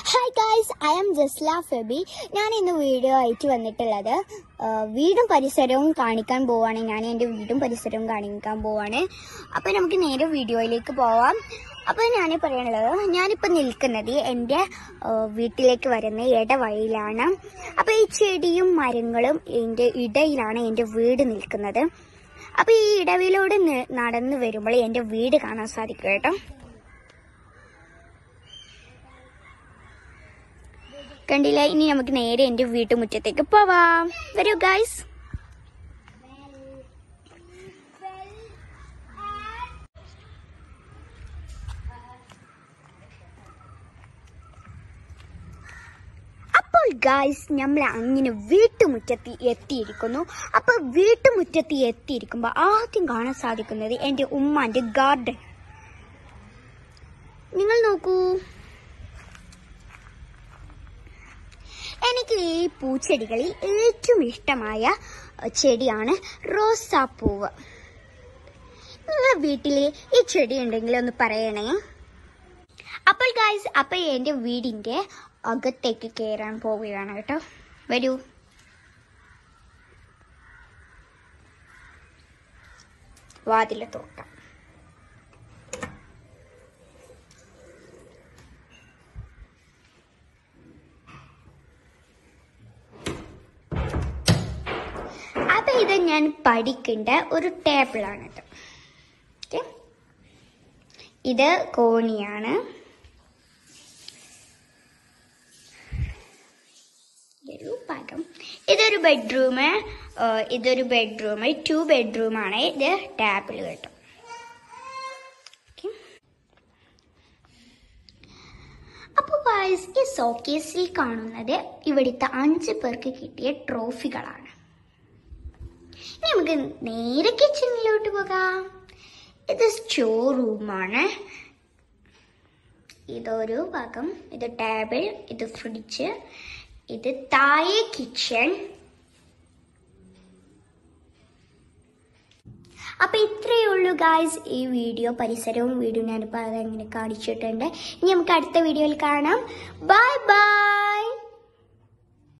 Hi guys I am Jasla Febi ഞാൻ ഇന്ന് video ആയിട്ട് വന്നിട്ടുള്ളത് ആ, വീടും പരിസരവും കാണിക്കാൻ പോവാണ് ഞാൻ എൻ്റെ വീടും പരിസരവും കാണിക്കാൻ പോവാണ് അപ്പോൾ നമുക്ക് നേരെ വീഡിയോയിലേക്ക് പോവാം അപ്പോൾ ഞാൻ പറയാനുള്ളത് ഞാനിപ്പോൾ നിൽക്കുന്നത് എൻ്റെ ആ, വീട്ടിലേക്ക് വരുന്ന ഇടവഴിയിലാണ് അപ്പോൾ ഈ ചെടിയും മരങ്ങളും എൻ്റെ ഇടയിലാണ് എൻ്റെ വീട് നിൽക്കുന്നത് അപ്പോൾ ഈ ഇടവിലൂടെ ന- നടന്നു വരുമ്പോൾ എൻ്റെ വീട് കാണാൻ സാധിക്കും കേട്ടോ കണ്ടില്ല ഇനി നമുക്ക് നേരെ എൻ്റെ വീട്ടുമുറ്റത്തേക്ക് പോവാം വരൂ ഗൈസ് അപ്പോൾ ഗായ്സ് നമ്മൾ അങ്ങനെ വീട്ടുമുറ്റത്ത് എത്തിയിരിക്കുന്നു അപ്പോൾ വീട്ടുമുറ്റത്ത് എത്തിയിരിക്കുമ്പോൾ ആദ്യം കാണാൻ സാധിക്കുന്നത് എൻ്റെ ഉമ്മാൻ്റെ ഗാർഡൻ നിങ്ങൾ നോക്കൂ എനിക്ക് ഈ പൂച്ചെടികളിൽ ഏറ്റവും ഇഷ്ടമായ അഹ്, ചെടിയാണ് റോസാപ്പൂവ് നിങ്ങളുടെ വീട്ടിൽ ഈ ചെടി ഉണ്ടെങ്കിൽ ഒന്ന് പറയണേ അപ്പോൾ ഗായ്സ് അപ്പോൾ എൻ്റെ വീടിൻ്റെ അകത്തേക്ക് കയറാൻ പോവുകയാണ് കേട്ടോ വരൂ വാതിൽ തുറക്കാം അപ്പൊ ഇത് ഞാൻ പഠിക്കേണ്ട ഒരു ടേബിളാണിത് ഓക്കെ ഇത് കോണിയാണ് ഇതൊരു ഭാഗം ഇതൊരു ബെഡ്റൂം ഇതൊരു ബെഡ്റൂം ടു ബെഡ്റൂമാണ് ഇത് ടേബിൾ കേട്ടോ Okay. അപ്പോൾ guys, ഈ സോക്കേസിൽ കാണുന്നത് ഇവിടുത്തെ അഞ്ച് പേർക്ക് കിട്ടിയ ട്രോഫികളാണ് ഇനി നമുക്ക് നേരെ കിച്ചണിലോട്ട് പോകാം ഇത് സ്റ്റോർ റൂമാണ് ഇതൊരു ഭാഗം ഇത് ടേബിൾ ഇത് ഫ്രിഡ്ജ് ഇത് താഴെ കിച്ചൺ അപ്പൊ ഇത്രയേ ഉള്ളൂ ഗായ്സ് ഈ വീഡിയോ പരിസരവും വീടും ഞാനിപ്പോൾ അതെങ്ങനെ കാണിച്ചിട്ടുണ്ട് ഇനി നമുക്ക് അടുത്ത വീഡിയോയിൽ കാണാം ബൈ ബൈ